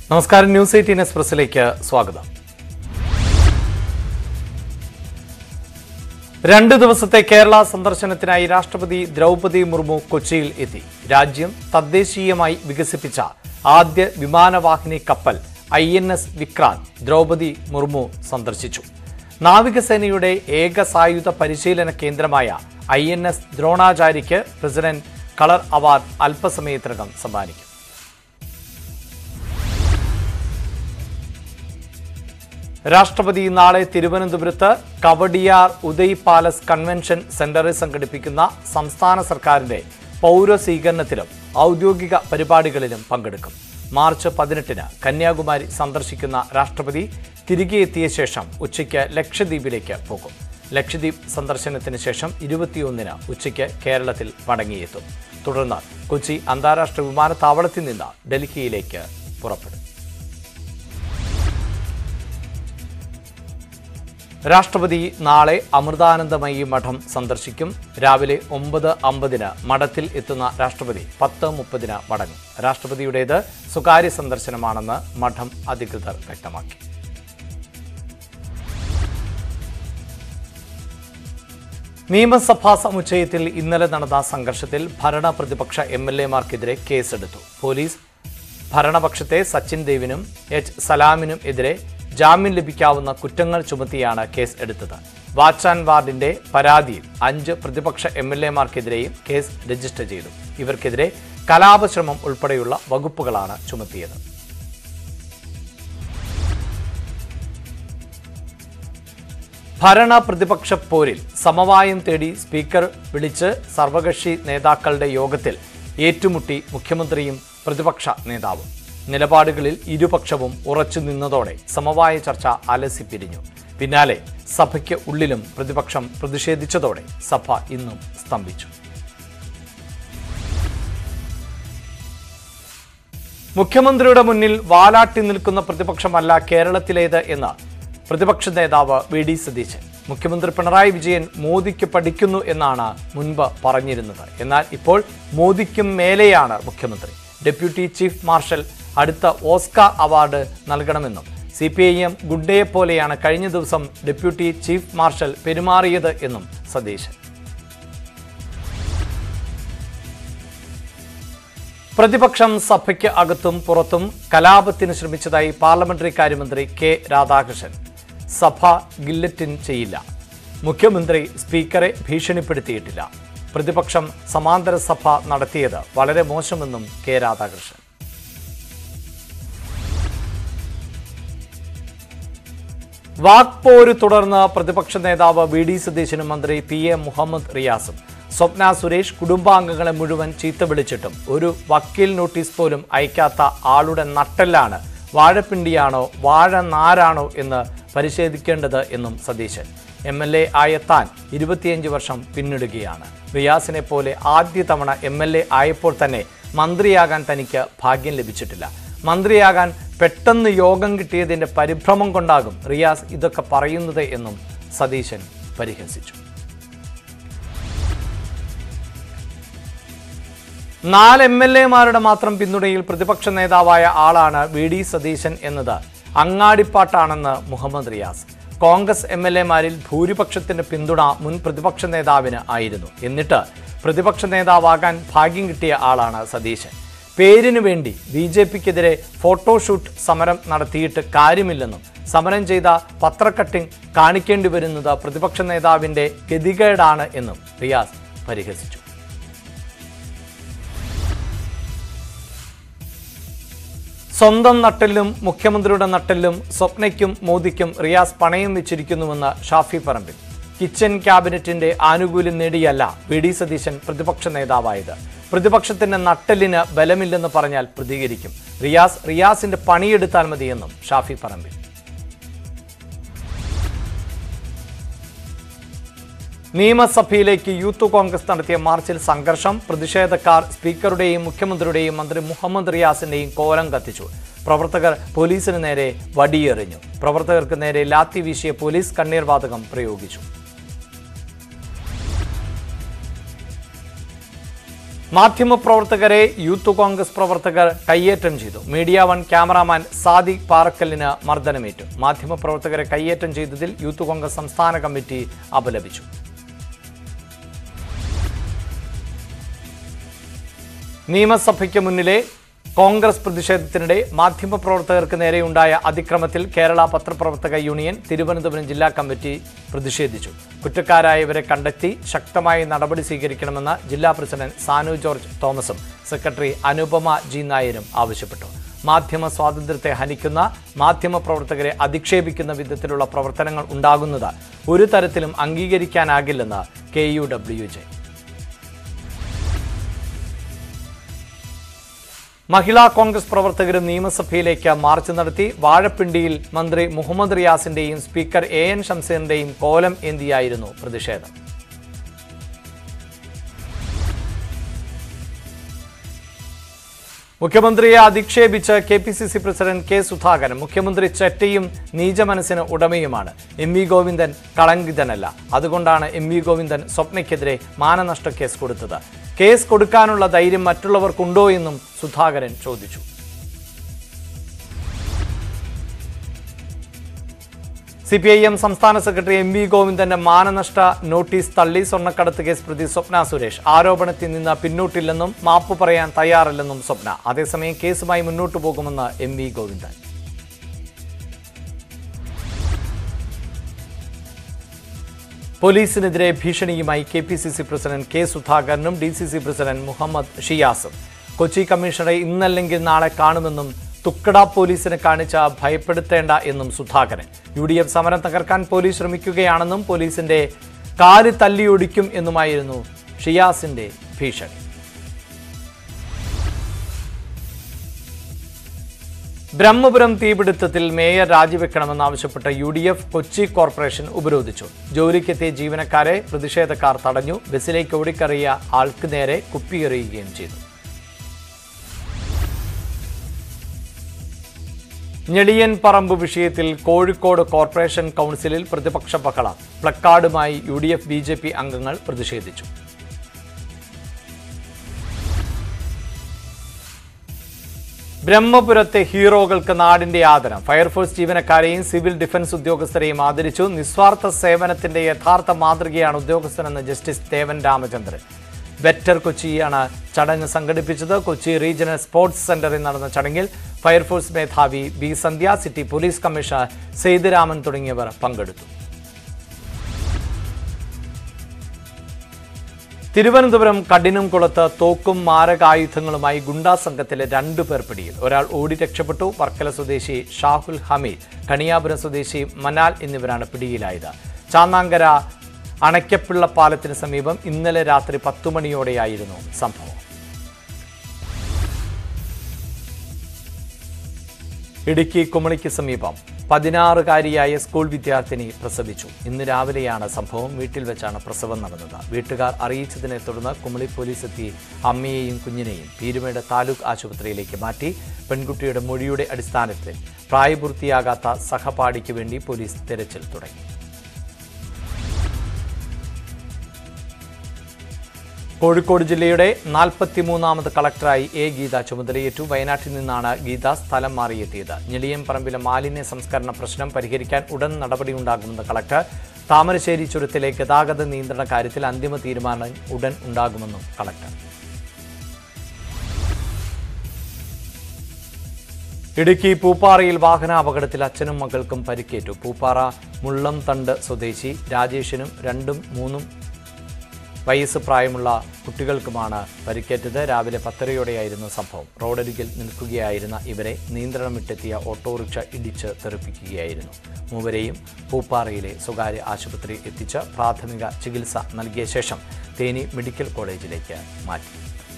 നമസ്കാരം news eighteen എക്സ്പ്രസിലേക്ക് സ്വാഗതം രണ്ട് ദിവസത്തെ കേരള സന്ദർശനത്തിനായി രാഷ്ട്രപതി ദ്രൗപദി മുർമു കൊച്ചിയിൽ എത്തി രാജ്യം തദ്ദേശീയമായി വികസിപ്പിച്ച ആദ്യ വിമാനവാഹിനി കപ്പൽ I N S Vikrant Draupadi Murmu സന്ദർശിച്ചു നാവികസേനയുടെ ഏക സായുധ പരിശീലന കേന്ദ്രമായ ഐ എൻ എസ് ദ്രോണാചാര്യയ്ക്ക് പ്രസിഡന്റ് കളർ അവാർഡ് അല്പസമയത്തിനകം സമ്മാനിക്കും രാഷ്ട്രപതി നാളെ തിരുവനന്തപുരത്ത് കവടിയാർ ഉദയ് പാലസ് കൺവെൻഷൻ സെന്ററിൽ സംഘടിപ്പിക്കുന്ന സംസ്ഥാന സർക്കാരിന്റെ പൗരസ്വീകരണത്തിലും ഔദ്യോഗിക പരിപാടികളിലും പങ്കെടുക്കും മാർച്ച് പതിനെട്ടിന് കന്യാകുമാരി സന്ദർശിക്കുന്ന രാഷ്ട്രപതി തിരികെ എത്തിയ ശേഷം ഉച്ചയ്ക്ക് ലക്ഷദ്വീപിലേക്ക് പോകും ലക്ഷദ്വീപ് സന്ദർശനത്തിന് ശേഷം ഇരുപത്തിയൊന്നിന് ഉച്ചയ്ക്ക് കേരളത്തിൽ മടങ്ങിയെത്തും തുടർന്ന് കൊച്ചി അന്താരാഷ്ട്ര വിമാനത്താവളത്തിൽ നിന്ന് ഡൽഹിയിലേക്ക് പുറപ്പെടും രാഷ്ട്രപതി നാളെ അമൃതാനന്ദമയി മഠം സന്ദർശിക്കും രാവിലെ ഒമ്പത് അമ്പതിന് മഠത്തിൽ എത്തുന്ന രാഷ്ട്രപതി പത്ത് മുപ്പതിന് മടങ്ങും രാഷ്ട്രപതിയുടേത് സ്വകാര്യ സന്ദർശനമാണെന്ന് മഠം അധികൃതർ വ്യക്തമാക്കി നിയമസഭാ സമുച്ചയത്തിൽ ഇന്നലെ നടന്ന സംഘർഷത്തിൽ ഭരണ പ്രതിപക്ഷ എം എൽ എമാർക്കെതിരെ കേസെടുത്തു പോലീസ് ഭരണപക്ഷത്തെ സച്ചിൻ ദേവിനും എച്ച് സലാമിനും എതിരെ ജാമ്യം ലഭിക്കാവുന്ന കുറ്റങ്ങൾ ചുമത്തിയാണ് കേസ് എടുത്തത് വാച്ചാൻ വാർഡിന്റെ പരാതിയിൽ അഞ്ച് പ്രതിപക്ഷ എം എൽ എമാർക്കെതിരെയും കേസ് രജിസ്റ്റർ ചെയ്തു ഇവർക്കെതിരെ കലാപശ്രമം ഉൾപ്പെടെയുള്ള വകുപ്പുകളാണ് ചുമത്തിയത് ഭരണ പ്രതിപക്ഷ പോരിൽ സമവായം തേടി സ്പീക്കർ വിളിച്ച് സർവകക്ഷി നേതാക്കളുടെ യോഗത്തിൽ ഏറ്റുമുട്ടി മുഖ്യമന്ത്രിയും പ്രതിപക്ഷ നേതാവും നിലപാടുകളിൽ ഇരുപക്ഷവും ഉറച്ചു നിന്നതോടെ സമവായ ചർച്ച അലസിപ്പിരിഞ്ഞു പിന്നാലെ സഭയ്ക്ക് ഉള്ളിലും പ്രതിപക്ഷം പ്രതിഷേധിച്ചതോടെ സഭ ഇന്നും സ്തംഭിച്ചു മുഖ്യമന്ത്രിയുടെ മുന്നിൽ വാലാട്ടി നിൽക്കുന്ന പ്രതിപക്ഷമല്ല കേരളത്തിലേത് എന്ന് പ്രതിപക്ഷ നേതാവ് വി ഡി സതീശൻ മുഖ്യമന്ത്രി പിണറായി വിജയൻ മോദിക്ക് പഠിക്കുന്നു എന്നാണ് മുൻപ് പറഞ്ഞിരുന്നത് എന്നാൽ ഇപ്പോൾ മോദിക്കും മേലെയാണ് മുഖ്യമന്ത്രി ഡെപ്യൂട്ടി ചീഫ് മാർഷൽ അടുത്ത ഓസ്കാർ അവാർഡ് നൽകണമെന്നും സി പി ഐ എം ഗുഡ്ഡയെ പോലെയാണ് കഴിഞ്ഞ ദിവസം ഡെപ്യൂട്ടി ചീഫ് മാർഷൽ പെരുമാറിയത് എന്നും സതീശൻ പ്രതിപക്ഷം സഭയ്ക്ക് അകത്തും പുറത്തും കലാപത്തിന് ശ്രമിച്ചതായി പാർലമെന്ററി കാര്യമന്ത്രി കെ രാധാകൃഷ്ണൻ സഭ ഗില്ലറ്റിൻ ചെയ്യില്ല മുഖ്യമന്ത്രി സ്പീക്കറെ ഭീഷണിപ്പെടുത്തിയിട്ടില്ല പ്രതിപക്ഷം സമാന്തര സഭ നടത്തിയത് വളരെ മോശമെന്നും കെ രാധാകൃഷ്ണൻ വാക്പോര് തുടർന്ന് പ്രതിപക്ഷ നേതാവ് വി ഡി സതീശനും മന്ത്രി പി എ മുഹമ്മദ് റിയാസും സ്വപ്ന സുരേഷ് കുടുംബാംഗങ്ങളെ മുഴുവൻ ചീത്ത വിളിച്ചിട്ടും ഒരു വക്കീൽ നോട്ടീസ് പോലും അയക്കാത്ത ആളുടെ നട്ടെല്ലാണ് വാഴപ്പിണ്ടിയാണോ വാഴ നാരാണോ എന്ന് പരിശോധിക്കേണ്ടത് എന്നും സതീശൻ എം എൽ എ ആയ താൻ ഇരുപത്തിയഞ്ച് വർഷം പിന്നിടുകയാണ് റിയാസിനെ പോലെ ആദ്യ തവണ എം എൽ എ ആയപ്പോൾ തന്നെ മന്ത്രിയാകാൻ തനിക്ക് ഭാഗ്യം ലഭിച്ചിട്ടില്ല മന്ത്രിയാകാൻ പെട്ടെന്ന് യോഗം കിട്ടിയതിന്റെ പരിഭ്രമം കൊണ്ടാകും റിയാസ് ഇതൊക്കെ പറയുന്നത് എന്നും സതീശൻ പരിഹസിച്ചു നാല് എം എൽ എമാരുടെ മാത്രം പിന്തുണയിൽ പ്രതിപക്ഷ നേതാവായ ആളാണ് വി ഡി സതീശൻ എന്നത് അങ്ങാടിപ്പാട്ടാണെന്ന് Muhammad Riyas Congress M L എമാരിൽ ഭൂരിപക്ഷത്തിന്റെ പിന്തുണ മുൻ പ്രതിപക്ഷ നേതാവിന് ആയിരുന്നു എന്നിട്ട് പ്രതിപക്ഷ നേതാവാകാൻ ഭാഗ്യം കിട്ടിയ ആളാണ് സതീശൻ പേരിനു വേണ്ടി ബി ജെ പിക്കെതിരെ ഫോട്ടോഷൂട്ട് സമരം നടത്തിയിട്ട് കാര്യമില്ലെന്നും സമരം ചെയ്ത പത്രക്കട്ടിംഗ് കാണിക്കേണ്ടി വരുന്നത് പ്രതിപക്ഷ നേതാവിന്റെ ഗതികേടാണ് എന്നും റിയാസ് പരിഹസിച്ചു സ്വന്തം നട്ടെല്ലും മുഖ്യമന്ത്രിയുടെ നട്ടെല്ലും സ്വപ്നയ്ക്കും മോദിക്കും റിയാസ് പണയം വെച്ചിരിക്കുന്നുവെന്ന് ഷാഫി പറമ്പിൽ കിച്ചൻ ക്യാബിനറ്റിന്റെ ആനുകൂല്യം നേടിയല്ല വി ഡി സതീശൻ പ്രതിപക്ഷ നേതാവായത് പ്രതിപക്ഷത്തിന്റെ നട്ടെല്ലിന് ബലമില്ലെന്ന് പറഞ്ഞാൽ പ്രതികരിക്കും റിയാസ് റിയാസിന്റെ പണിയെടുത്താൽ മതിയെന്നും ഷാഫി പറമ്പിൽ നിയമസഭയിലേക്ക് യൂത്ത് കോൺഗ്രസ് നടത്തിയ മാർച്ചിൽ സംഘർഷം പ്രതിഷേധക്കാർ സ്പീക്കറുടെയും മുഖ്യമന്ത്രിയുടെയും മന്ത്രി മുഹമ്മദ് റിയാസിന്റെയും കോലം കത്തിച്ചു പ്രവർത്തകർ പോലീസിന് നേരെ വടിയെറിഞ്ഞു പ്രവർത്തകർക്ക് നേരെ ലാത്തി വീശിയ പോലീസ് കണ്ണീർവാതകം പ്രയോഗിച്ചു മാധ്യമപ്രവർത്തകരെ യൂത്ത് കോൺഗ്രസ് പ്രവർത്തകർ കയ്യേറ്റം ചെയ്തു മീഡിയ വൺ ക്യാമറാമാൻ സാദിഖ് പാറക്കലിന് മർദ്ദനമേറ്റു മാധ്യമപ്രവർത്തകരെ കയ്യേറ്റം ചെയ്തതിൽ യൂത്ത് കോൺഗ്രസ് സംസ്ഥാന കമ്മിറ്റി അപലപിച്ചു നിയമസഭയ്ക്ക് മുന്നിലെ കോൺഗ്രസ് പ്രതിഷേധത്തിനിടെ മാധ്യമപ്രവർത്തകർക്ക് നേരെയുണ്ടായ അതിക്രമത്തിൽ കേരള പത്രപ്രവർത്തക യൂണിയൻ തിരുവനന്തപുരം ജില്ലാ കമ്മിറ്റി പ്രതിഷേധിച്ചു കുറ്റക്കാരായവരെ കണ്ടെത്തി ശക്തമായ നടപടി സ്വീകരിക്കണമെന്ന് ജില്ലാ പ്രസിഡന്റ് സാനു ജോർജ് തോമസും സെക്രട്ടറി അനുപമ ജി നായരും ആവശ്യപ്പെട്ടു മാധ്യമ സ്വാതന്ത്ര്യത്തെ ഹനിക്കുന്ന മാധ്യമപ്രവർത്തകരെ അധിക്ഷേപിക്കുന്ന വിധത്തിലുള്ള പ്രവർത്തനങ്ങൾ ഉണ്ടാകുന്നത് ഒരു തരത്തിലും അംഗീകരിക്കാനാകില്ലെന്ന് K U W J Mahila Congress പ്രവർത്തകരും നിയമസഭയിലേക്ക് മാർച്ച് നടത്തി വാഴപ്പിണ്ടിയിൽ മന്ത്രി മുഹമ്മദ് റിയാസിന്റെയും സ്പീക്കർ എ എൻ ഷംസീറിന്റെയും കോലം ഏന്തിയായിരുന്നു പ്രതിഷേധം മുഖ്യമന്ത്രിയെ അധിക്ഷേപിച്ച് K P C C president K Sudhakaran മുഖ്യമന്ത്രി ചെറ്റയും നീചമനസ്സിന് ഉടമയുമാണ് എം വി ഗോവിന്ദൻ കളങ്കിതനല്ല അതുകൊണ്ടാണ് എം വി ഗോവിന്ദൻ സ്വപ്നയ്ക്കെതിരെ മാനനഷ്ട കേസ് കൊടുത്തത് കേസ് കൊടുക്കാനുള്ള ധൈര്യം മറ്റുള്ളവർക്കുണ്ടോ എന്നും സുധാകരൻ ചോദിച്ചു സി പി ഐ എം സംസ്ഥാന സെക്രട്ടറി എം വി ഗോവിന്ദന്റെ മാനനഷ്ട നോട്ടീസ് തള്ളി സ്വർണ്ണക്കടത്ത് കേസ് പ്രതി സ്വപ്ന സുരേഷ് ആരോപണത്തിൽ നിന്ന് പിന്നോട്ടില്ലെന്നും മാപ്പ് പറയാൻ തയ്യാറല്ലെന്നും സ്വപ്ന അതേസമയം കേസുമായി മുന്നോട്ടു പോകുമെന്ന് എം വി ഗോവിന്ദൻ പോലീസിനെതിരെ ഭീഷണിയുമായി K P C C president K സുധാകരനും D C C president Muhammad ഷിയാസും കൊച്ചി കമ്മീഷണറെ ഇന്നല്ലെങ്കിൽ നാളെ കാണുമെന്നും തുക്കട പോലീസിനെ കാണിച്ച ഭയപ്പെടുത്തേണ്ട എന്നും സുധാകരൻ യു ഡി എഫ് സമരം തകർക്കാൻ പോലീസ് ശ്രമിക്കുകയാണെന്നും പോലീസിന്റെ കാല് തല്ലിയൊടിക്കും എന്നുമായിരുന്നു ഷിയാസിന്റെ ഭീഷണി ബ്രഹ്മപുരം തീപിടുത്തത്തിൽ മേയർ രാജിവെക്കണമെന്നാവശ്യപ്പെട്ട U D F Kochi corporation ഉപരോധിച്ചു ജോലിക്കെത്തിയ ജീവനക്കാരെ പ്രതിഷേധക്കാർ തടഞ്ഞു ബസ്സിലേക്ക് ഓടിക്കറിയ ആൾക്ക് നേരെ കുപ്പിയെറിയുകയും ചെയ്തു ഞെളിയൻ പറമ്പ് വിഷയത്തിൽ കോഴിക്കോട് കോർപ്പറേഷൻ കൗൺസിലിൽ പ്രതിപക്ഷ ബഹള പ്ലക്കാർഡുമായി U D F B J P അംഗങ്ങൾ പ്രതിഷേധിച്ചു ബ്രഹ്മപുരത്തെ ഹീറോകൾക്ക് നാടിന്റെ ആദരം ഫയർഫോഴ്സ് ജീവനക്കാരെയും സിവിൽ ഡിഫൻസ് ഉദ്യോഗസ്ഥരെയും ആദരിച്ചു നിസ്വാർത്ഥ സേവനത്തിന്റെ യഥാർത്ഥ മാതൃകയാണ് ഉദ്യോഗസ്ഥനെന്ന് ജസ്റ്റിസ് ദേവൻ രാമചന്ദ്രൻ ബെറ്റർ കൊച്ചിയാണ് ചടങ്ങ് സംഘടിപ്പിച്ചത് കൊച്ചി റീജിയണൽ സ്പോർട്സ് സെന്ററിൽ നടന്ന ചടങ്ങിൽ ഫയർഫോഴ്സ് മേധാവി B Sandhya city police commissioner Sethuraman തുടങ്ങിയവർ പങ്കെടുത്തു തിരുവനന്തപുരം കഠിനംകുളത്ത് തോക്കും മാരകായുധങ്ങളുമായി ഗുണ്ടാ സംഘത്തിലെ രണ്ടു പേർ പിടിയിൽ ഒരാൾ ഓടി രക്ഷപ്പെട്ടു വർക്കല സ്വദേശി ഷാഹുൽ ഹമീദ് കണിയാപുരം സ്വദേശി മനാൽ എന്നിവരാണ് പിടിയിലായത് ചാന്നാങ്കര അണയ്ക്കപ്പിള്ള പാലത്തിന് സമീപം ഇന്നലെ രാത്രി പത്തു മണിയോടെയായിരുന്നു സംഭവം ഇടുക്കി കുമളിക്ക് സമീപം പതിനാറുകാരിയായ സ്കൂൾ വിദ്യാർത്ഥിനി പ്രസവിച്ചു ഇന്ന് രാവിലെയാണ് സംഭവം വീട്ടിൽ വെച്ചാണ് പ്രസവം നടന്നത് വീട്ടുകാർ അറിയിച്ചതിനെ തുടർന്ന് കുമളി പോലീസ് എത്തി അമ്മയെയും കുഞ്ഞിനെയും പീരുമേട് താലൂക്ക് ആശുപത്രിയിലേക്ക് മാറ്റി പെൺകുട്ടിയുടെ മൊഴിയുടെ അടിസ്ഥാനത്തിൽ പ്രായപൂർത്തിയാകാത്ത സഹപാഠിക്ക് വേണ്ടി പോലീസ് തെരച്ചിൽ തുടങ്ങി കോഴിക്കോട് ജില്ലയുടെ നാൽപ്പത്തിമൂന്നാമത് കളക്ടറായി എ ഗീത ചുമതലയേറ്റു വയനാട്ടിൽ നിന്നാണ് ഗീത സ്ഥലം മാറിയെത്തിയത് ഞെളിയംപറമ്പിലെ മാലിന്യ സംസ്കരണ പ്രശ്നം പരിഹരിക്കാൻ ഉടൻ നടപടിയുണ്ടാകുമെന്ന് കളക്ടർ താമരശ്ശേരി ചുരത്തിലെ ഗതാഗത നിയന്ത്രണ കാര്യത്തിൽ അന്തിമ തീരുമാനം ഉടൻ ഉണ്ടാകുമെന്നും കളക്ടർ ഇടുക്കി പൂപ്പാറയിൽ വാഹനാപകടത്തിൽ അച്ഛനും മകൾക്കും പരിക്കേറ്റു പൂപ്പാറ മുള്ളം തണ്ട് സ്വദേശി രാജേഷിനും രണ്ടും മൂന്നും വയസ്സ് പ്രായമുള്ള കുട്ടികൾക്കുമാണ് പരിക്കേറ്റത് രാവിലെ പത്തരയോടെയായിരുന്നു സംഭവം റോഡരികിൽ നിൽക്കുകയായിരുന്ന ഇവരെ നിയന്ത്രണം വിട്ടെത്തിയ ഓട്ടോറിക്ഷ ഇടിച്ച് തെറിപ്പിക്കുകയായിരുന്നു മൂവരെയും പൂപ്പാറയിലെ സ്വകാര്യ ആശുപത്രിയിൽ എത്തിച്ച് പ്രാഥമിക ചികിത്സ നൽകിയ ശേഷം തേനി മെഡിക്കൽ കോളേജിലേക്ക് മാറ്റി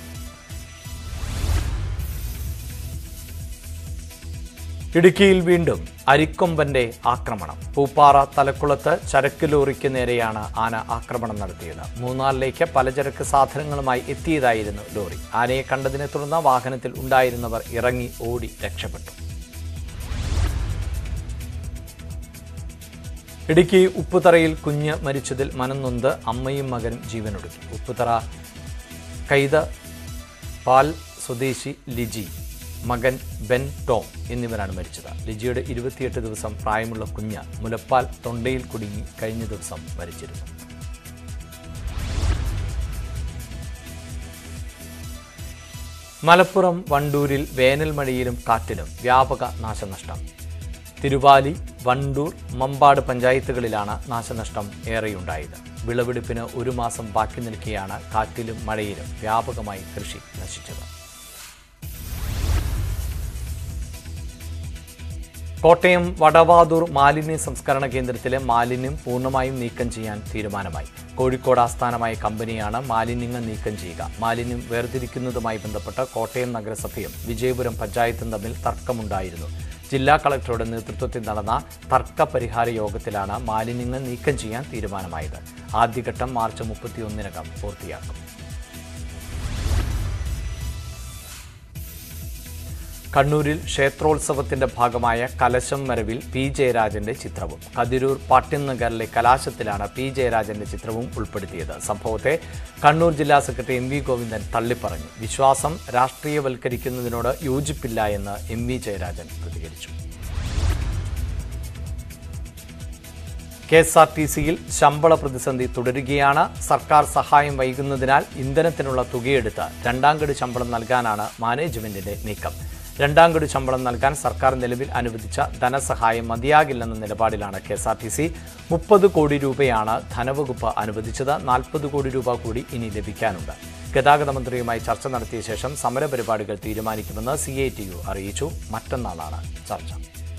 ഇടുക്കിയിൽ വീണ്ടും അരിക്കൊമ്പന്റെ ആക്രമണം പൂപ്പാറ തലക്കുളത്ത് ചരക്ക് ലോറിക്ക് നേരെയാണ് ആന ആക്രമണം നടത്തിയത് മൂന്നാറിലേക്ക് പലചരക്ക് സാധനങ്ങളുമായി എത്തിയതായിരുന്നു ലോറി ആനയെ കണ്ടതിനെ തുടർന്ന് വാഹനത്തിൽ ഉണ്ടായിരുന്നവർ ഇറങ്ങി ഓടി രക്ഷപ്പെട്ടു ഇടുക്കി ഉപ്പുതറയിൽ കുഞ്ഞ് മരിച്ചതിൽ മനംനൊന്ത് അമ്മയും മകനും ജീവനൊടുക്കി ഉപ്പുതറ കൈത പാൽ സ്വദേശി ലിജി മകൻ ബെൻ ടോം എന്നിവരാണ് മരിച്ചത് ലിജിയുടെ ഇരുപത്തിയെട്ട് ദിവസം പ്രായമുള്ള കുഞ്ഞ് മുലപ്പാൽ തൊണ്ടയിൽ കുടുങ്ങി കഴിഞ്ഞ ദിവസം മരിച്ചിരുന്നു മലപ്പുറം വണ്ടൂരിൽ വേനൽ മഴയിലും കാറ്റിലും വ്യാപക നാശനഷ്ടം തിരുവാലി വണ്ടൂർ മമ്പാട് പഞ്ചായത്തുകളിലാണ് നാശനഷ്ടം ഏറെയുണ്ടായത് വിളവെടുപ്പിന് ഒരു മാസം ബാക്കി നിൽക്കെയാണ് കാറ്റിലും മഴയിലും വ്യാപകമായി കൃഷി നശിച്ചത് കോട്ടയം വടവാതൂർ മാലിന്യ സംസ്കരണ കേന്ദ്രത്തിലെ മാലിന്യം പൂർണ്ണമായും നീക്കം ചെയ്യാൻ തീരുമാനമായി കോഴിക്കോട് ആസ്ഥാനമായ കമ്പനിയാണ് മാലിന്യങ്ങൾ നീക്കം ചെയ്യുക മാലിന്യം വേർതിരിക്കുന്നതുമായി ബന്ധപ്പെട്ട് കോട്ടയം നഗരസഭയും വിജയപുരം പഞ്ചായത്തും തമ്മിൽ തർക്കമുണ്ടായിരുന്നു ജില്ലാ കളക്ടറുടെ നേതൃത്വത്തിൽ നടന്ന തർക്ക പരിഹാര യോഗത്തിലാണ് മാലിന്യങ്ങൾ നീക്കം ചെയ്യാൻ തീരുമാനമായത് ആദ്യഘട്ടം മാർച്ച് മുപ്പത്തിയൊന്നിനകം പൂർത്തിയാക്കും കണ്ണൂരിൽ ക്ഷേത്രോത്സവത്തിന്റെ ഭാഗമായ കലശം വരവിൽ പി ജയരാജന്റെ ചിത്രവും കതിരൂർ പാട്യനഗറിലെ കലാശത്തിലാണ് പി ജയരാജന്റെ ചിത്രവും ഉൾപ്പെടുത്തിയത് സംഭവത്തെ കണ്ണൂർ ജില്ലാ സെക്രട്ടറി എം വി ഗോവിന്ദൻ തള്ളിപ്പറഞ്ഞു വിശ്വാസം രാഷ്ട്രീയവൽക്കരിക്കുന്നതിനോട് യോജിപ്പില്ല എന്ന് എം വി ജയരാജൻ പ്രതികരിച്ചു കെ എസ് ആർ ടി സിയിൽ ശമ്പള പ്രതിസന്ധി തുടരുകയാണ് സർക്കാർ സഹായം വൈകുന്നതിനാൽ ഇന്ധനത്തിനുള്ള തുകയെടുത്ത് രണ്ടാം ഗഡു ശമ്പളം നൽകാനാണ് മാനേജ്മെന്റിന്റെ നീക്കം രണ്ടാം ഗഡു ശമ്പളം നൽകാൻ സർക്കാർ നിലവിൽ അനുവദിച്ച ധനസഹായം മതിയാകില്ലെന്ന നിലപാടിലാണ് K S R T C മുപ്പത് കോടി രൂപയാണ് ധനവകുപ്പ് അനുവദിച്ചത് നാൽപ്പത് കോടി രൂപ കൂടി ഇനി ലഭിക്കാനുണ്ട് ഗതാഗത മന്ത്രിയുമായി ചർച്ച നടത്തിയ ശേഷം സമരപരിപാടികൾ തീരുമാനിക്കുമെന്ന് സി ഐ ടി യു അറിയിച്ചു മറ്റന്നാളാണ് ചർച്ച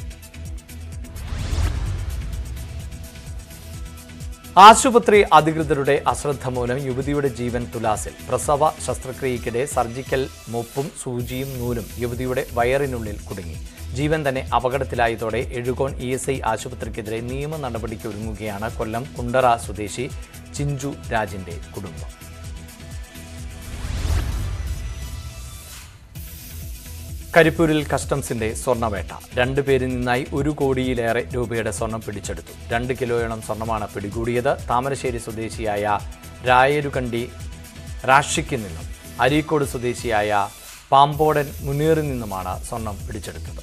ആശുപത്രി അധികൃതരുടെ അശ്രദ്ധ മൂലം യുവതിയുടെ ജീവൻ തുലാസിൽ പ്രസവ ശസ്ത്രക്രിയയ്ക്കിടെ സർജിക്കൽ മോപ്പും സൂചിയും നൂലും യുവതിയുടെ വയറിനുള്ളിൽ കുടുങ്ങി ജീവൻ തന്നെ അപകടത്തിലായതോടെ എഴുകോൺ ഇ എസ് ഐ ആശുപത്രിക്കെതിരെ നിയമ നടപടിക്ക് ഒരുങ്ങുകയാണ് കൊല്ലം കുണ്ടറ സ്വദേശി ചിഞ്ചു രാജിന്റെ കുടുംബം കരിപ്പൂരിൽ കസ്റ്റംസിന്റെ സ്വർണ്ണവേട്ട രണ്ടു പേരിൽ നിന്നായി ഒരു കോടിയിലേറെ രൂപയുടെ സ്വർണം പിടിച്ചെടുത്തു രണ്ട് കിലോയോളം സ്വർണമാണ് പിടികൂടിയത് താമരശ്ശേരി സ്വദേശിയായ രായരുകണ്ടി റാഷിക്കിൽ നിന്നും അരീക്കോട് സ്വദേശിയായ പാമ്പോടൻ മുനീറിൽ നിന്നുമാണ് സ്വർണം പിടിച്ചെടുത്തത്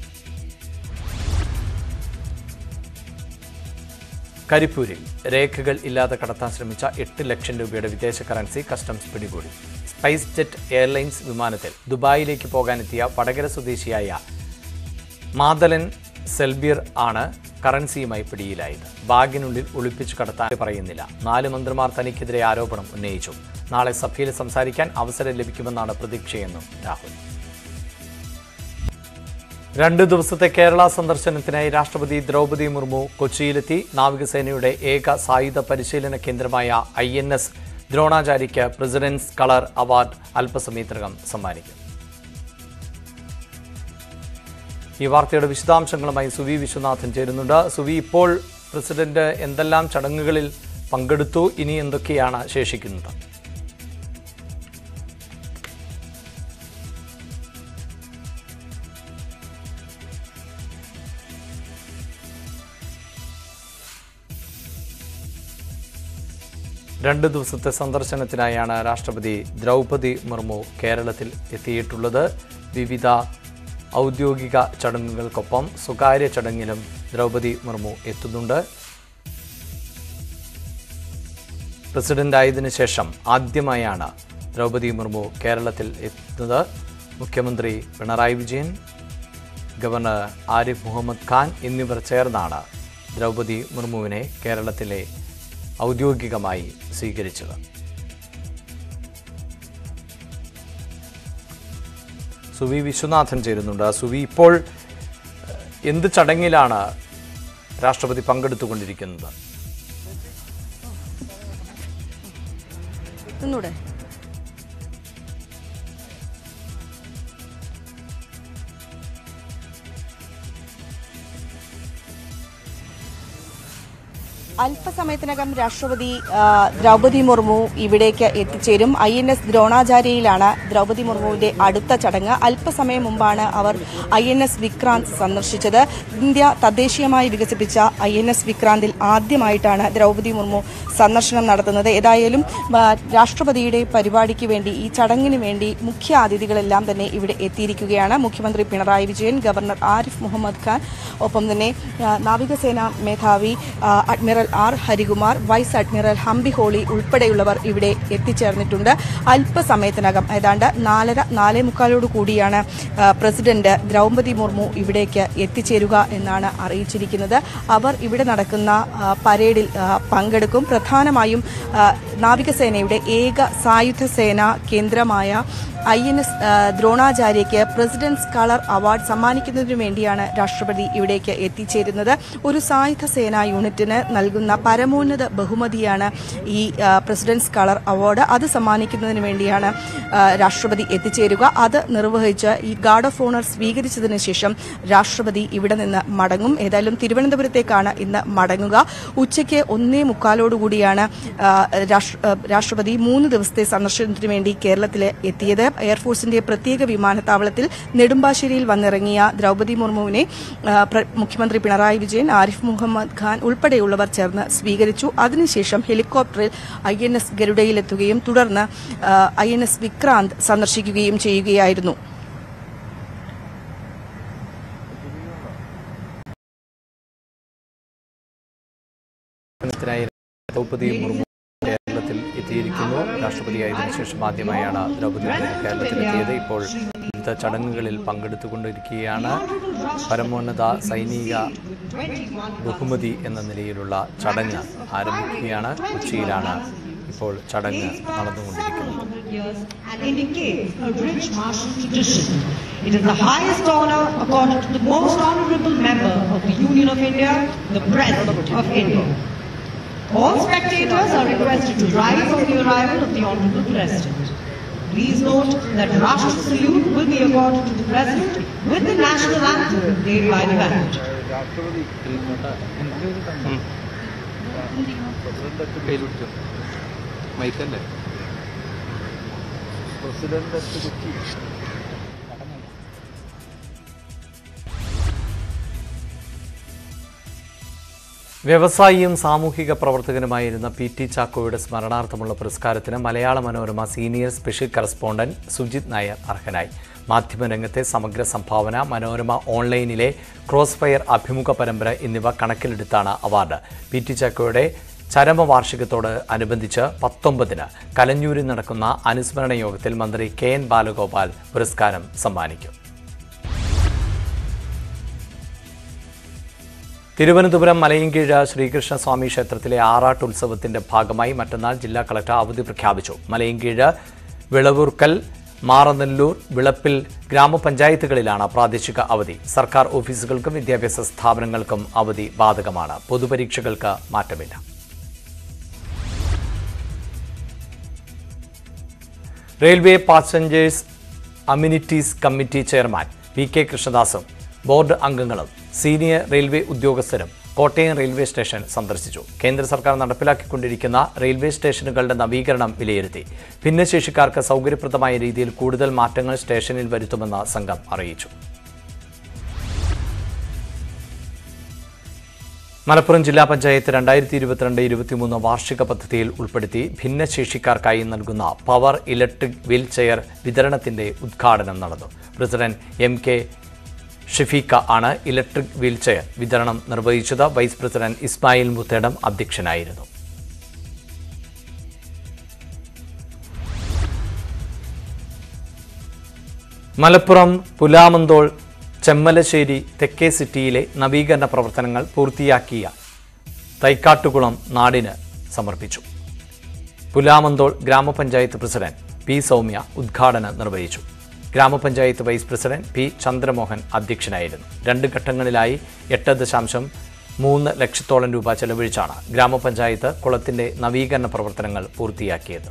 കരിപ്പൂരിൽ രേഖകൾ ഇല്ലാതെ കടത്താൻ ശ്രമിച്ച എട്ട് ലക്ഷം രൂപയുടെ വിദേശ കറൻസി കസ്റ്റംസ് പിടികൂടി സ്പൈസ് ജെറ്റ് എയർലൈൻസ് വിമാനത്തിൽ ദുബായിലേക്ക് പോകാനെത്തിയ വടകര സ്വദേശിയായ മാതലൻ സെൽബിർ ആണ് കറൻസിയുമായി പിടിയിലായത് ബാഗിനുള്ളിൽ ഒളിപ്പിച്ചു കടത്താൻ പറയുന്നില്ല നാല് മന്ത്രിമാർ തനിക്കെതിരെ ആരോപണം ഉന്നയിച്ചു നാളെ സഭയിൽ സംസാരിക്കാൻ അവസരം ലഭിക്കുമെന്നാണ് പ്രതീക്ഷയെന്നും രാഹുൽ രണ്ട് ദിവസത്തെ കേരള സന്ദർശനത്തിനായി രാഷ്ട്രപതി ദ്രൗപദി മുർമു കൊച്ചിയിലെത്തി നാവികസേനയുടെ ഏക സായുധ പരിശീലന കേന്ദ്രമായ ഐ എൻ എസ് ദ്രോണാചാര്യയ്ക്ക് പ്രസിഡന്റ്സ് കളർ അവാർഡ് അല്പസമയത്തിനകം സമ്മാനിക്കും ഈ വാർത്തയുടെ വിശദാംശങ്ങളുമായി സുവി വിശ്വനാഥൻ ചേരുന്നുണ്ട് സുവി ഇപ്പോൾ പ്രസിഡന്റ് എന്തെല്ലാം ചടങ്ങുകളിൽ പങ്കെടുത്തു ഇനി എന്തൊക്കെയാണ് ശേഷിക്കുന്നത് രണ്ട് ദിവസത്തെ സന്ദർശനത്തിനായാണ് രാഷ്ട്രപതി ദ്രൗപദി മുർമു കേരളത്തിൽ എത്തിയിട്ടുള്ളത് വിവിധ ഔദ്യോഗിക ചടങ്ങുകൾക്കൊപ്പം സ്വകാര്യ ചടങ്ങിലും ദ്രൗപദി മുർമു എത്തുന്നുണ്ട് പ്രസിഡന്റ് ആയതിനു ശേഷം ആദ്യമായാണ് ദ്രൗപദി മുർമു കേരളത്തിൽ എത്തുന്നത് മുഖ്യമന്ത്രി പിണറായി വിജയൻ ഗവർണർ ആരിഫ് മുഹമ്മദ് ഖാൻ എന്നിവർ ചേർന്നാണ് ദ്രൗപദി മുർമുവിനെ കേരളത്തിലെ ഔദ്യോഗികമായി സ്വീകരിച്ചത് സുവി വിശ്വനാഥൻ ചേരുന്നുണ്ട് സുവി ഇപ്പോൾ എന്ത് ചടങ്ങിലാണ് രാഷ്ട്രപതി പങ്കെടുത്തുകൊണ്ടിരിക്കുന്നത് നിന്നൂടെ അല്പസമയത്തിനകം രാഷ്ട്രപതി ആ, ദ്രൗപദി മുർമു ഇവിടേക്ക് എത്തിച്ചേരും ഐ എൻ എസ് ദ്രോണാചാര്യയിലാണ് ദ്രൗപദി മുർമുവിന്റെ അടുത്ത ചടങ്ങ് അല്പസമയം മുമ്പാണ് അവർ ഐ എൻ എസ് വിക്രാന്ത് സന്ദർശിച്ചത് ഇന്ത്യ തദ്ദേശീയമായി വികസിപ്പിച്ച ഐ എൻ എസ് വിക്രാന്തിൽ ആദ്യമായിട്ടാണ് ദ്രൗപദി മുർമു സന്ദർശനം നടത്തുന്നത് ഏതായാലും ആ, രാഷ്ട്രപതിയുടെ പരിപാടിക്ക് വേണ്ടി ഈ ചടങ്ങിന് വേണ്ടി മുഖ്യ അതിഥികളെല്ലാം തന്നെ ഇവിടെ എത്തിയിരിക്കുകയാണ് മുഖ്യമന്ത്രി പിണറായി വിജയൻ ഗവർണർ ആരിഫ് മുഹമ്മദ് ഖാൻ ഒപ്പം തന്നെ ആ, നാവികസേന മേധാവി ആ, admiral R Harikumar vice admiral Hampiholi ഉൾപ്പെടെയുള്ളവർ ഇവിടെ എത്തിച്ചേർന്നിട്ടുണ്ട് അല്പസമയത്തിനകം ഏതാണ്ട് നാലര നാലേ മുക്കാലോട് കൂടിയാണ് ആ, പ്രസിഡന്റ് ദ്രൗപദി മുർമു ഇവിടേക്ക് എത്തിച്ചേരുക എന്നാണ് അറിയിച്ചിരിക്കുന്നത് അവർ ഇവിടെ നടക്കുന്ന ആ, പരേഡിൽ ആ, പങ്കെടുക്കും പ്രധാനമായും ആ, നാവികസേനയുടെ ഏക സായുധ സേന കേന്ദ്രമായ ഐ എൻ എസ് ദ്രോണാചാര്യയ്ക്ക് പ്രസിഡന്റ്സ് കളർ അവാർഡ് സമ്മാനിക്കുന്നതിനു വേണ്ടിയാണ് രാഷ്ട്രപതി ഇവിടേക്ക് എത്തിച്ചേരുന്നത് ഒരു സായുധ സേനാ യൂണിറ്റിന് നൽകുന്ന പരമോന്നത ബഹുമതിയാണ് ഈ ആ, പ്രസിഡന്റ്സ് കളർ അവാർഡ് അത് സമ്മാനിക്കുന്നതിന് വേണ്ടിയാണ് ആ, രാഷ്ട്രപതി എത്തിച്ചേരുക അത് നിർവഹിച്ച് ഈ ഗാർഡ് ഓഫ് ഓണർ സ്വീകരിച്ചതിന് ശേഷം രാഷ്ട്രപതി ഇവിടെ നിന്ന് മടങ്ങും ഏതായാലും തിരുവനന്തപുരത്തേക്കാണ് ഇന്ന് മടങ്ങുക ഉച്ചയ്ക്ക് ഒന്നേ മുക്കാലോടുകൂടിയാണ് ആ, രാഷ്ട്ര- ആ, രാഷ്ട്രപതി മൂന്ന് ദിവസത്തെ സന്ദർശനത്തിന് വേണ്ടി കേരളത്തിൽ എത്തിയത് എയർഫോഴ്സിന്റെ പ്രത്യേക വിമാനത്താവളത്തിൽ നെടുമ്പാശ്ശേരിയിൽ വന്നിറങ്ങിയ ദ്രൗപദി മുർമുവിനെ ആ, പ്ര- മുഖ്യമന്ത്രി പിണറായി വിജയൻ ആരിഫ് മുഹമ്മദ് ഖാൻ ഉൾപ്പെടെയുള്ളവർ ചേർന്ന് സ്വീകരിച്ചു അതിനുശേഷം ഹെലികോപ്റ്ററിൽ ഐ എൻ എസ് ഗരുഡയിലെത്തുകയും തുടർന്ന് ഐ എൻ എസ് വിക്രാന്ത് സന്ദർശിക്കുകയും ചെയ്യുകയായിരുന്നു ത്തിനായി ദ്രൗപദി മുർമു കേരളത്തിൽ എത്തിയിരിക്കുന്നു രാഷ്ട്രപതിയായതിനു ശേഷം ആദ്യമായാണ് ദ്രൗപദി മുർമു കേരളത്തിലെത്തിയത് ഇപ്പോൾ വിവിധ ചടങ്ങുകളിൽ പങ്കെടുത്തുകൊണ്ടിരിക്കുകയാണ് പരമോന്നത സൈനിക ബഹുമതി എന്ന നിലയിലുള്ള ചടങ്ങ് ആരംഭിക്കുകയാണ് കൊച്ചിയിലാണ് ഇപ്പോൾ ചടങ്ങ് നടന്നുകൊണ്ടിരിക്കുന്നത് years and indicates a rich martial tradition. It is the highest honor accorded to the most honorable member of the Union of India, the President of India. All spectators are requested to rise on the arrival of the Honorable President. Please note that Rashtra salute will be accorded to the President with the national anthem played by the band. മൈക്കല്ലേ president Kochi വ്യവസായിയും സാമൂഹിക പ്രവർത്തകനുമായിരുന്ന P T ചാക്കോയുടെ സ്മരണാർത്ഥമുള്ള പുരസ്കാരത്തിന് Malayala Manorama senior special correspondent Sujith Nair അർഹനായി മാധ്യമരംഗത്തെ സമഗ്ര സംഭാവന മനോരമ ഓൺലൈനിലെ ക്രോസ് ഫയർ അഭിമുഖ പരമ്പര എന്നിവ കണക്കിലെടുത്താണ് അവാർഡ് പി ടി ചാക്കോയുടെ ചരമവാർഷികത്തോട് അനുബന്ധിച്ച് പത്തൊമ്പതിന് കലഞ്ഞൂരിൽ നടക്കുന്ന അനുസ്മരണ യോഗത്തിൽ മന്ത്രി കെ എൻ ബാലഗോപാൽ പുരസ്കാരം സമ്മാനിക്കും തിരുവനന്തപുരം മലയൻകീഴ് ശ്രീകൃഷ്ണസ്വാമി ക്ഷേത്രത്തിലെ ആറാട്ട് ഉത്സവത്തിന്റെ ഭാഗമായി മറ്റന്നാൾ ജില്ലാ കളക്ടർ അവധി പ്രഖ്യാപിച്ചു മലയൻകീഴ് വിളവൂർക്കൽ മാറനെല്ലൂർ വിളപ്പിൽ ഗ്രാമപഞ്ചായത്തുകളിലാണ് പ്രാദേശിക അവധി സർക്കാർ ഓഫീസുകൾക്കും വിദ്യാഭ്യാസ സ്ഥാപനങ്ങൾക്കും അവധി ബാധകമാണ് പൊതുപരീക്ഷകൾക്ക് മാറ്റമില്ല railway passengers amenities committee chairman V K കൃഷ്ണദാസും ബോർഡ് അംഗങ്ങളും സീനിയർ റെയിൽവേ ഉദ്യോഗസ്ഥരും കോട്ടയം റെയിൽവേ സ്റ്റേഷൻ സന്ദർശിച്ചു കേന്ദ്ര സർക്കാർ നടപ്പിലാക്കിക്കൊണ്ടിരിക്കുന്ന റെയിൽവേ സ്റ്റേഷനുകളുടെ നവീകരണം വിലയിരുത്തി ഭിന്നശേഷിക്കാർക്ക് സൗകര്യപ്രദമായ രീതിയിൽ കൂടുതൽ മാറ്റങ്ങൾ സ്റ്റേഷനിൽ വരുത്തുമെന്ന് സംഘം അറിയിച്ചു മലപ്പുറം ജില്ലാ പഞ്ചായത്ത് രണ്ടായിരത്തി ഇരുപത്തിരണ്ട് ഇരുപത്തിമൂന്ന് വാർഷിക പദ്ധതിയിൽ ഉൾപ്പെടുത്തി ഭിന്നശേഷിക്കാർക്കായി നൽകുന്ന പവർ ഇലക്ട്രിക് വീൽ ചെയർ വിതരണത്തിന്റെ ഉദ്ഘാടനം നടന്നു പ്രസിഡന്റ് എം കെ ഷഫീഖ ആണ് ഇലക്ട്രിക് വീൽ ചെയർ വിതരണം നിർവഹിച്ചത് വൈസ് പ്രസിഡന്റ് ഇസ്മായിൽ മുത്തേടം അധ്യക്ഷനായിരുന്നു മലപ്പുറം പുലാമന്തോൾ ചെമ്മലശ്ശേരി തെക്കേ സിറ്റിയിലെ നവീകരണ പ്രവർത്തനങ്ങൾ പൂർത്തിയാക്കിയ തൈക്കാട്ടുകുളം നാടിന് സമർപ്പിച്ചു പുലാമന്തോൾ ഗ്രാമപഞ്ചായത്ത് പ്രസിഡന്റ് പി സൗമ്യ ഉദ്ഘാടനം നിർവഹിച്ചു ഗ്രാമപഞ്ചായത്ത് വൈസ് പ്രസിഡന്റ് പി ചന്ദ്രമോഹൻ അധ്യക്ഷനായിരുന്നു രണ്ട് ഘട്ടങ്ങളിലായി എട്ട് ദശാംശം മൂന്ന് ലക്ഷത്തോളം രൂപ ചെലവഴിച്ചാണ് ഗ്രാമപഞ്ചായത്ത് കുളത്തിന്റെ നവീകരണ പ്രവർത്തനങ്ങൾ പൂർത്തിയാക്കിയത്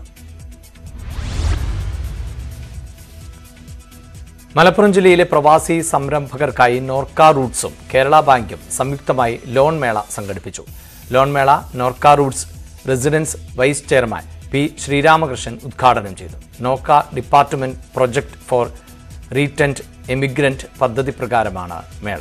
മലപ്പുറം ജില്ലയിലെ പ്രവാസി സംരംഭകർക്കായി നോർക്ക റൂട്ട്സും കേരള ബാങ്കും സംയുക്തമായി ലോൺ മേള സംഘടിപ്പിച്ചു ലോൺമേള NORKA Roots residents vice chairman P Sreeramakrishnan ഉദ്ഘാടനം ചെയ്തു NORKA department project for return emigrant പദ്ധതി പ്രകാരമാണ് മേള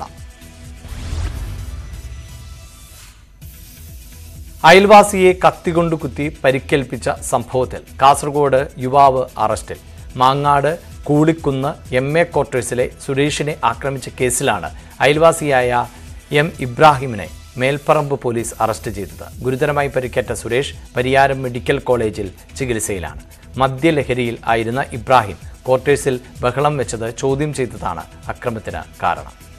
അയൽവാസിയെ കത്തികൊണ്ട് കുത്തി പരിക്കേൽപ്പിച്ച സംഭവത്തിൽ കാസർഗോഡ് യുവാവ് അറസ്റ്റിൽ മാങ്ങാട് കൂളിക്കുന്ന് എം എ ക്വാർട്ടേഴ്സിലെ സുരേഷിനെ ആക്രമിച്ച കേസിലാണ് അയൽവാസിയായ എം ഇബ്രാഹിമിനെ മേൽപ്പറമ്പ് പോലീസ് അറസ്റ്റ് ചെയ്തത് ഗുരുതരമായി പരിക്കേറ്റ സുരേഷ് പരിയാരം മെഡിക്കൽ കോളേജിൽ ചികിത്സയിലാണ് മദ്യലഹരിയിൽ ആയിരുന്ന ഇബ്രാഹിം ക്വാർട്ടേഴ്സിൽ ബഹളം വെച്ചത് ചോദ്യം ചെയ്തതാണ് അക്രമത്തിന് കാരണം